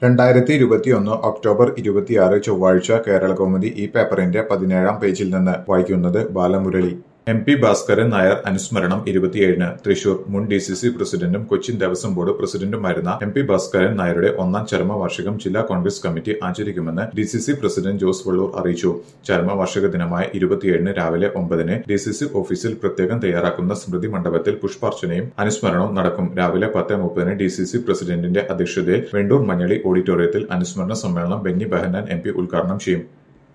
രണ്ടായിരത്തി ഇരുപത്തിയൊന്ന് ഒക്ടോബർ ഇരുപത്തിയാറ് ചൊവ്വാഴ്ച കേരളകൗമുദി ഈ പേപ്പറിന്റെ പതിനേഴാം പേജിൽ നിന്ന് വായിക്കുന്നത് ബാലമുരളി എം പി ഭാസ്കരൻ നായർ അനുസ്മരണം ഇരുപത്തിയേഴിന് തൃശൂർ മുൻ ഡി സി സി പ്രസിഡന്റും കൊച്ചിൻ ദേവസ്വം ബോർഡ് പ്രസിഡന്റുമായിരുന്ന എം പി ഭാസ്കരൻ നായരുടെ ഒന്നാം ചരമവാർഷികം ജില്ലാ കോൺഗ്രസ് കമ്മിറ്റി ആചരിക്കുമെന്ന് D C C president Jose Vallur അറിയിച്ചു ചരമവാർഷിക ദിനമായ ഇരുപത്തിയേഴിന് രാവിലെ ഒമ്പതിന് ഡി സി സി ഓഫീസിൽ പ്രത്യേകം തയ്യാറാക്കുന്ന സ്മൃതി മണ്ഡപത്തിൽ പുഷ്പാർച്ചനയും അനുസ്മരണവും നടക്കും രാവിലെ പത്ത് മുപ്പതിന് ഡി സി സി പ്രസിഡന്റിന്റെ അധ്യക്ഷതയിൽ വെണ്ടൂർ മഞ്ഞളി ഓഡിറ്റോറിയത്തിൽ അനുസ്മരണ സമ്മേളനം ബെന്നി ബെഹനാൻ എം പി ഉദ്ഘാടനം ചെയ്യും